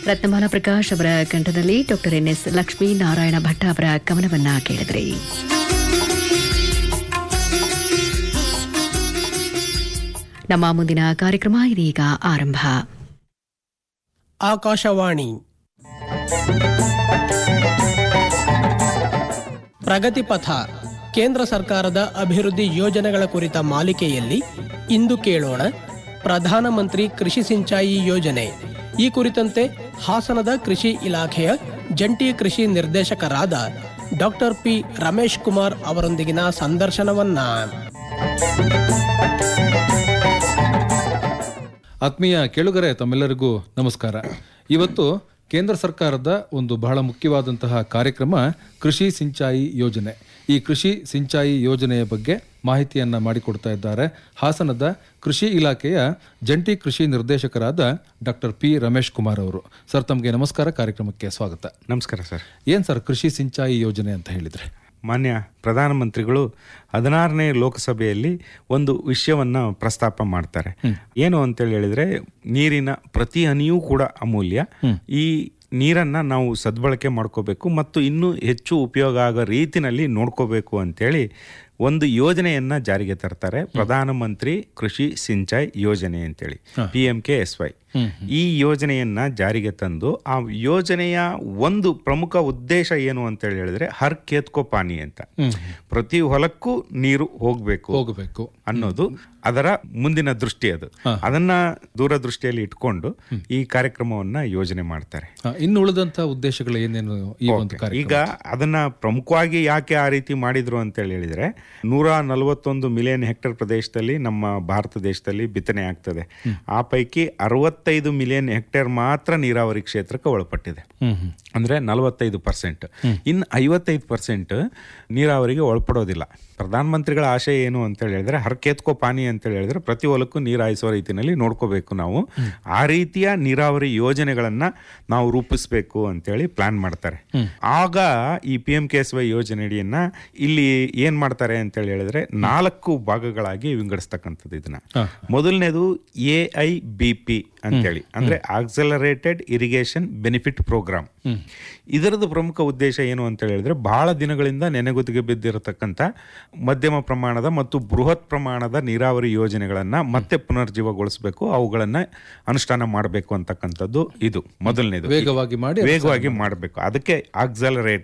ರತ್ನಮಾಲಾ ಪ್ರಕಾಶ್ ಅವರ ಕಂಠದಲ್ಲಿ doctor N S Lakshminarayana Bhat ಅವರ ಕವನವನ್ನ ಕೇಳಿದ್ರಿ ನಮ್ಮ ಮುಂದಿನ ಕಾರ್ಯಕ್ರಮ ಇದೀಗ ಆರಂಭ ಆಕಾಶವಾಣಿ ಪ್ರಗತಿಪಥ ಕೇಂದ್ರ ಸರ್ಕಾರದ ಅಭಿವೃದ್ಧಿ ಯೋಜನೆಗಳ ಕುರಿತ ಮಾಲಿಕೆಯಲ್ಲಿ ಇಂದು ಕೇಳೋಣ ಪ್ರಧಾನಮಂತ್ರಿ ಕೃಷಿ ಸಿಂಚಾಯಿ ಯೋಜನೆ ಈ ಕುರಿತಂತೆ ಹಾಸನದ ಕೃಷಿ ಇಲಾಖೆಯ ಜಂಟಿ ಕೃಷಿ ನಿರ್ದೇಶಕರಾದ ಡಾಕ್ಟರ್ ಪಿ ರಮೇಶ್ ಕುಮಾರ್ ಅವರೊಂದಿಗಿನ ಸಂದರ್ಶನವನ್ನ ಆತ್ಮೀಯ ಕೇಳುಗರೆ ತಮ್ಮೆಲ್ಲರಿಗೂ ನಮಸ್ಕಾರ ಇವತ್ತು ಕೇಂದ್ರ ಸರ್ಕಾರದ ಒಂದು ಬಹಳ ಮುಖ್ಯವಾದಂತಹ ಕಾರ್ಯಕ್ರಮ ಕೃಷಿ ಸಿಂಚಾಯಿ ಯೋಜನೆ ಈ ಕೃಷಿ ಸಿಂಚಾಯಿ ಯೋಜನೆಯ ಬಗ್ಗೆ ಮಾಹಿತಿಯನ್ನ ಮಾಡಿಕೊಡ್ತಾ ಇದ್ದಾರೆ ಹಾಸನದ ಕೃಷಿ ಇಲಾಖೆಯ ಜಂಟಿ ಕೃಷಿ ನಿರ್ದೇಶಕರಾದ ಡಾಕ್ಟರ್ ಪಿ ರಮೇಶ್ ಕುಮಾರ್ ಅವರು ಸರ್ ತಮಗೆ ನಮಸ್ಕಾರ ಕಾರ್ಯಕ್ರಮಕ್ಕೆ ಸ್ವಾಗತ ನಮಸ್ಕಾರ ಸರ್ ಏನ್ ಸರ್ ಕೃಷಿ ಸಿಂಚಾಯಿ ಯೋಜನೆ ಅಂತ ಹೇಳಿದ್ರೆ ಮಾನ್ಯ ಪ್ರಧಾನಮಂತ್ರಿಗಳು ಹದಿನಾರನೇ ಲೋಕಸಭೆಯಲ್ಲಿ ಒಂದು ವಿಷಯವನ್ನ ಪ್ರಸ್ತಾಪ ಮಾಡ್ತಾರೆ ಏನು ಅಂತೇಳಿ ಹೇಳಿದ್ರೆ ನೀರಿನ ಪ್ರತಿ ಹನಿಯೂ ಕೂಡ ಅಮೂಲ್ಯ ಈ ನೀರನ್ನ ನಾವು ಸದ್ಬಳಕೆ ಮಾಡ್ಕೋಬೇಕು ಮತ್ತು ಇನ್ನೂ ಹೆಚ್ಚು ಉಪಯೋಗ ಆಗೋ ರೀತಿನಲ್ಲಿ ನೋಡ್ಕೋಬೇಕು ಅಂತೇಳಿ ಒಂದು ಯೋಜನೆಯನ್ನ ಜಾರಿಗೆ ತರ್ತಾರೆ ಪ್ರಧಾನಮಂತ್ರಿ ಕೃಷಿ ಸಿಂಚಾಯಿ ಯೋಜನೆ ಅಂತೇಳಿ P M K S Y ಈ ಯೋಜನೆಯನ್ನ ಜಾರಿಗೆ ತಂದು ಆ ಯೋಜನೆಯ ಒಂದು ಪ್ರಮುಖ ಉದ್ದೇಶ ಏನು ಅಂತ ಹೇಳಿ ಹೇಳಿದ್ರೆ ಹರ್ ಕೇತ್ಕೋ ಪಾನಿ ಅಂತ ಪ್ರತಿ ಹೊಲಕ್ಕೂ ನೀರು ಹೋಗ್ಬೇಕು ಹೋಗಬೇಕು ಅನ್ನೋದು ಅದರ ಮುಂದಿನ ದೃಷ್ಟಿ ಅದು ಅದನ್ನ ದೂರದೃಷ್ಟಿಯಲ್ಲಿ ಇಟ್ಕೊಂಡು ಈ ಕಾರ್ಯಕ್ರಮವನ್ನ ಯೋಜನೆ ಮಾಡ್ತಾರೆ ಇನ್ನು ಉಳಿದಂತ ಉದ್ದೇಶಗಳು ಏನೇನು ಈ ಒಂದು ಕಾರ್ಯಕ್ರಮ ಈಗ ಅದನ್ನ ಪ್ರಮುಖವಾಗಿ ಯಾಕೆ ಆ ರೀತಿ ಮಾಡಿದ್ರು ಅಂತ ಹೇಳಿ ಹೇಳಿದ್ರೆ ನೂರ ನಲವತ್ತೊಂದು ಮಿಲಿಯನ್ ಹೆಕ್ಟೇರ್ ಪ್ರದೇಶದಲ್ಲಿ ನಮ್ಮ ಭಾರತ ದೇಶದಲ್ಲಿ ಬಿತ್ತನೆ ಆಗ್ತದೆ ಆ ಪೈಕಿ ಅರವತ್ತೈದು ಮಿಲಿಯನ್ ಹೆಕ್ಟೇರ್ ಮಾತ್ರ ನೀರಾವರಿ ಕ್ಷೇತ್ರಕ್ಕೆ ಒಳಪಟ್ಟಿದೆ ಹ್ಮ್ ಹ್ಮ್ ಅಂದ್ರೆ ನಲವತ್ತೈದು ಪರ್ಸೆಂಟ್ ಇನ್ನು ಐವತ್ತೈದು ಪರ್ಸೆಂಟ್ ನೀರಾವರಿಗೆ ಒಳಪಡೋದಿಲ್ಲ ಪ್ರಧಾನಮಂತ್ರಿಗಳ ಆಶಯ ಏನು ಅಂತ ಹೇಳಿದ್ರೆ ಹರ್ ಕೇತ್ಕೋ ಪಾನಿ ಅಂತ ಹೇಳಿದ್ರೆ ಪ್ರತಿ ಹೊಲಕ್ಕೂ ನೀರು ಹಾಯಿಸುವ ರೀತಿಯಲ್ಲಿ ನೋಡ್ಕೋಬೇಕು ನಾವು ಆ ರೀತಿಯ ನೀರಾವರಿ ಯೋಜನೆಗಳನ್ನ ನಾವು ರೂಪಿಸಬೇಕು ಅಂತೇಳಿ ಪ್ಲಾನ್ ಮಾಡ್ತಾರೆ ಆಗ ಈ P M K S Y ಯೋಜನೆಯಡಿಯನ್ನ ಇಲ್ಲಿ ಏನ್ ಮಾಡ್ತಾರೆ ಅಂತ ಹೇಳಿ ಹೇಳಿದ್ರೆ ನಾಲ್ಕು ಭಾಗಗಳಾಗಿ ವಿಂಗಡಿಸ್ತಕ್ಕಂಥದ್ದು ಇದನ್ನ ಮೊದಲನೇದು ಎ ಐ ಬಿ ಪಿ ಅಂತೇಳಿ ಅಂದ್ರೆ ಆಕ್ಸಲರೇಟೆಡ್ ಇರಿಗೇಷನ್ ಬೆನಿಫಿಟ್ ಪ್ರೋಗ್ರಾಮ್ ಇದರದ್ದು ಪ್ರಮುಖ ಉದ್ದೇಶ ಏನು ಅಂತ ಹೇಳಿದ್ರೆ ಬಹಳ ದಿನಗಳಿಂದ ನೆನೆಗುದಿಗೆ ಬಿದ್ದಿರತಕ್ಕಂಥ ಮಧ್ಯಮ ಪ್ರಮಾಣದ ಮತ್ತು ಬೃಹತ್ ಪ್ರಮಾಣದ ನೀರಾವರಿ ಯೋಜನೆಗಳನ್ನ ಮತ್ತೆ ಪುನರ್ಜೀವಗೊಳಿಸಬೇಕು ಅವುಗಳನ್ನ ಅನುಷ್ಠಾನ ಮಾಡಬೇಕು ಅಂತಕ್ಕಂಥದ್ದು ಇದು ಮೊದಲನೇದು ವೇಗವಾಗಿ ಮಾಡಿ ವೇಗವಾಗಿ ಮಾಡಬೇಕು ಅದಕ್ಕೆ ಆಕ್ಸಲರೇಟ್